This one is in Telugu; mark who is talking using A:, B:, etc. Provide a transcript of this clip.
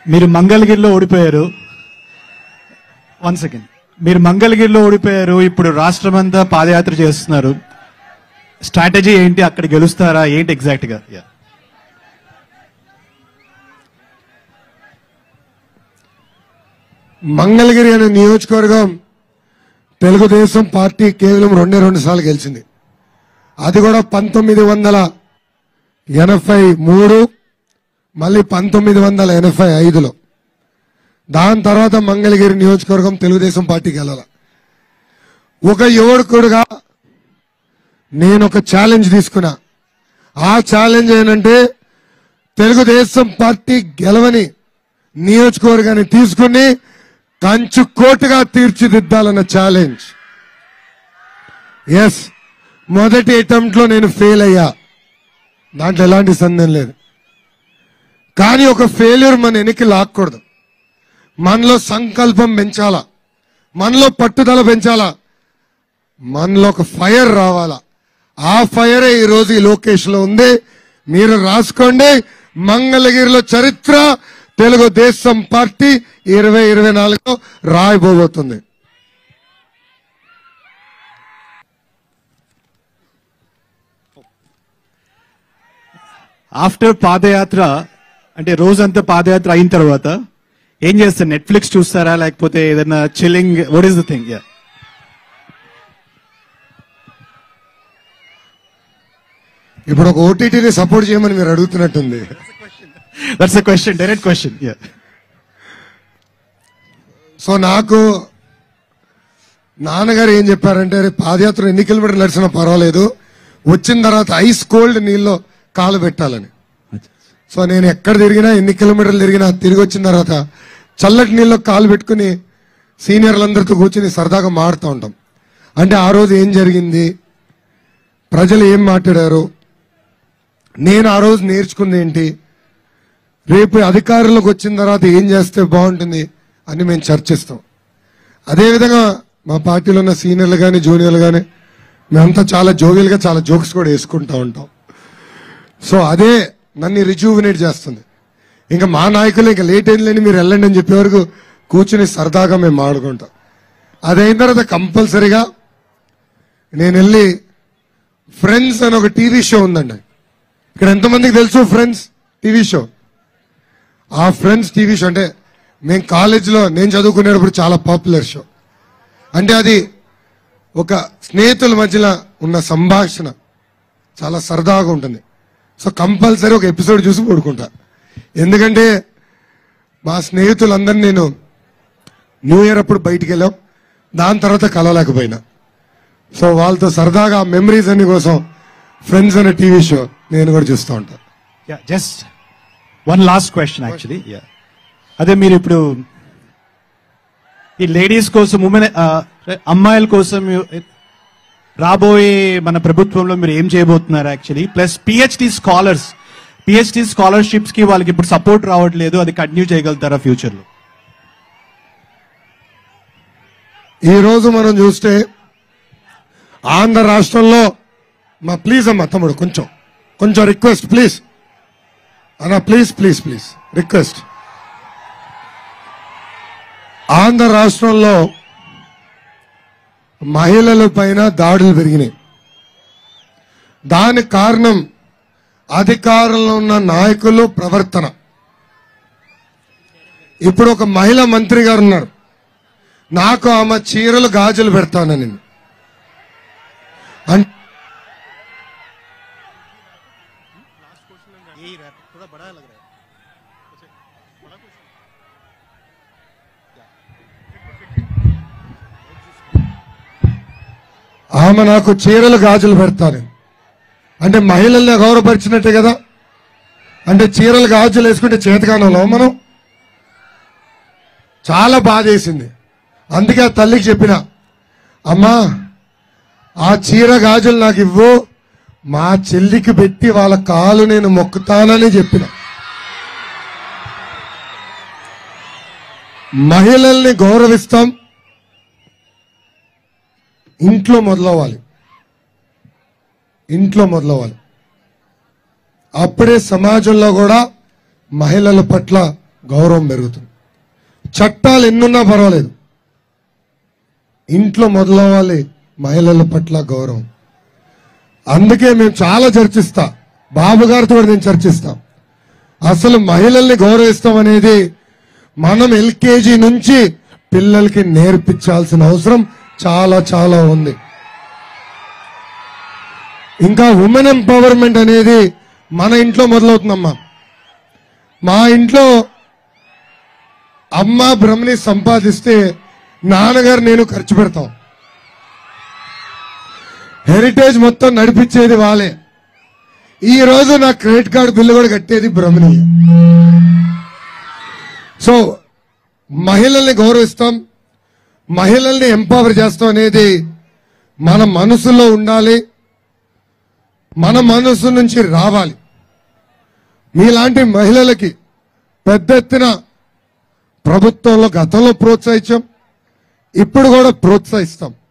A: మీరు మంగళగిరిలో ఓడిపోయారు వన్ సెకండ్ మీరు మంగళగిరిలో ఓడిపోయారు ఇప్పుడు రాష్ట్రం అంతా పాదయాత్ర చేస్తున్నారు స్ట్రాటజీ ఏంటి అక్కడ గెలుస్తారా ఏంటి ఎగ్జాక్ట్ గా Yeah.
B: మంగళగిరి అనే నియోజకవర్గం తెలుగుదేశం పార్టీ కేవలం రెండే రెండు సార్లు గెలిచింది అది కూడా పంతొమ్మిది వందల ఎనభై మూడు మళ్ళీ పంతొమ్మిది వందల ఎనభై ఐదులో దాని తర్వాత మంగళగిరి నియోజకవర్గం తెలుగుదేశం పార్టీకి వెళ్ళాల ఒక యువకుడుగా నేను ఒక ఛాలెంజ్ తీసుకున్నా ఆ ఛాలెంజ్ ఏంటంటే తెలుగుదేశం పార్టీ గెలవని నియోజకవర్గాన్ని తీసుకుని కంచు కోటుగా తీర్చిదిద్దాలన్న ఛాలెంజ్ ఎస్ మొదటి అటెంప్ట్ లో నేను ఫెయిల్ అయ్యా దాంట్లో ఎలాంటి సందేహం లేదు కానీ ఒక ఫెయిల్యూర్ మన వెనక్కి లాక్కూడదు మనలో సంకల్పం పెంచాలా మనలో పట్టుదల పెంచాలా మనలో ఒక ఫైర్ రావాలా ఆ ఫైరే ఈ రోజు ఈ లొకేషన్ లో ఉంది మీరు రాసుకోండి మంగళగిరిలో చరిత్ర తెలుగుదేశం పార్టీ ఇరవై ఇరవై నాలుగులో రాయబోబోతుంది
A: ఆఫ్టర్ పాదయాత్ర అంటే రోజంతా పాదయాత్ర అయిన తర్వాత ఏం చేస్తారు నెట్ఫ్లిక్స్ చూస్తారా లేకపోతే ఏదైనా chilling what is the thing
B: ఇప్పుడు ఒక ఓటీటీని సపోర్ట్ చేయమని మీరు అడుగుతున్నట్టుంది
A: that's a question direct question
B: so నాకు నాన్నగారు ఏం చెప్పారంటే "రే, పాదయాత్ర ఎన్ని కిలోమీటర్లు నడిచినా పర్వాలేదు వచ్చిన తర్వాత ఐస్ కోల్డ్ నీళ్ళలో కాలు పెట్టాలని సో నేను ఎక్కడ తిరిగినా ఎన్ని కిలోమీటర్లు తిరిగినా తిరిగి వచ్చిన తర్వాత చల్లటి నీళ్ళలో కాలు పెట్టుకుని సీనియర్లందరితో కూర్చుని సరదాగా మాడుతూ ఉంటాం అంటే ఆ రోజు ఏం జరిగింది ప్రజలు ఏం మాట్లాడారు నేను ఆ రోజు నేర్చుకుంది ఏంటి రేపు అధికారంలోకి వచ్చిన తర్వాత ఏం చేస్తే బాగుంటుంది అని మేము చర్చిస్తాం అదేవిధంగా మా పార్టీలో ఉన్న సీనియర్లు కానీ జూనియర్లు కానీ మేమంతా చాలా జోవియల్గా చాలా జోక్స్ కూడా వేసుకుంటా ఉంటాం సో అదే నన్ను రిజ్యూవినేట్ చేస్తుంది ఇంకా మా నాయకులు ఇంకా లేట్ అయిన లేని మీరు వెళ్ళండి అని చెప్పే వరకు కూర్చుని సరదాగా మేము మాడుకుంటాం అదైన తర్వాత కంపల్సరీగా నేను వెళ్ళి ఫ్రెండ్స్ అని ఒక టీవీ షో ఉందండి ఇక్కడ ఎంతమందికి తెలుసు ఫ్రెండ్స్ టీవీ షో ఆ ఫ్రెండ్స్ టీవీ షో అంటే మేము కాలేజీలో నేను చదువుకునేటప్పుడు చాలా పాపులర్ షో అంటే అది ఒక స్నేహితుల మధ్యలో ఉన్న సంభాషణ చాలా సరదాగా ఉంటుంది సో కంపల్సరీ ఒక ఎపిసోడ్ చూసి పడుకుంటా ఎందుకంటే మా స్నేహితులందరినీ నేను న్యూ ఇయర్ అప్పుడు బయటికి వెళ్ళాం దాని తర్వాత కలవలేకపోయినా సో వాళ్ళతో సరదాగా మెమరీస్ అన్ని కోసం ఫ్రెండ్స్ అనే టీవీ షో నేను కూడా చూస్తూ ఉంటాను
A: just one last question actually అదే మీరు ఇప్పుడు ఈ లేడీస్ కోసం ఉమెన్ అమ్మాయిల కోసం you- రాబోయే మన ప్రభుత్వంలో మీరు ఏం చేయబోతున్నారు actually plus PhD scholars PhD scholarships కి వాళ్ళకి ఇప్పుడు సపోర్ట్ రావట్లేదు అది కంటిన్యూ చేయగలుగుతారా ఫ్యూచర్ లో
B: ఈ రోజు మనం చూస్తే ఆంధ్ర రాష్ట్రంలో మా ప్లీజ్ అమ్మా తమ్ముడు కొంచెం కొంచెం రిక్వెస్ట్ ప్లీజ్ అన్న please please please request Andhra రాష్ట్రంలో మహిళల పైన దాడులు పెరిగినాయి దానికి కారణం అధికారంలో ఉన్న నాయకులు ప్రవర్తన ఇప్పుడు ఒక మహిళా మంత్రి గారు ఉన్నారు నాకు ఆమె చీరలు గాజులు పెడతానని అన్- ఆమె నాకు చీరలు గాజులు పెడతాను అంటే మహిళల్ని గౌరవపరిచినట్టే కదా అంటే చీరలు గాజులు వేసుకుంటే చేతకానంలో మనం చాలా బాధేసింది అందుకే ఆ తల్లికి చెప్పిన అమ్మా ఆ చీర గాజులు నాకు ఇవ్వు మా చెల్లికి పెట్టి వాళ్ళ కాలు నేను మొక్కుతానని చెప్పిన మహిళల్ని గౌరవిస్తాం ఇంట్లో మొదలవ్వాలి ఇంట్లో మొదలవ్వాలి అప్పుడే సమాజంలో కూడా మహిళల పట్ల గౌరవం పెరుగుతుంది చట్టాలు ఎన్నున్నా పర్వాలేదు ఇంట్లో మొదలవ్వాలి మహిళల పట్ల గౌరవం అందుకే మేము చాలా చర్చిస్తా బాబు గారితో కూడా నేను చర్చిస్తాం అసలు మహిళల్ని గౌరవిస్తాం అనేది మనం ఎల్కేజీ నుంచి పిల్లలకి నేర్పించాల్సిన అవసరం చాలా చాలా ఉంది ఇంకా ఉమెన్ ఎంపవర్మెంట్ అనేది మన ఇంట్లో మొదలవుతుందమ్మా మా ఇంట్లో అమ్మ బ్రహ్మని సంపాదిస్తే నాన్నగారు నేను ఖర్చు పెడతాం హెరిటేజ్ మొత్తం నడిపించేది వాళ్ళే ఈ రోజు నా క్రెడిట్ కార్డు బిల్లు కూడా కట్టేది బ్రహ్మని సో మహిళల్ని గౌరవిస్తాం మహిళల్ని ఎంపవర్ చేస్తాం అనేది మన మనసులో ఉండాలి మన మనసు నుంచి రావాలి మీలాంటి మహిళలకి పెద్ద ఎత్తున ప్రభుత్వంలో గతంలో ప్రోత్సహించాం ఇప్పుడు కూడా ప్రోత్సహిస్తాం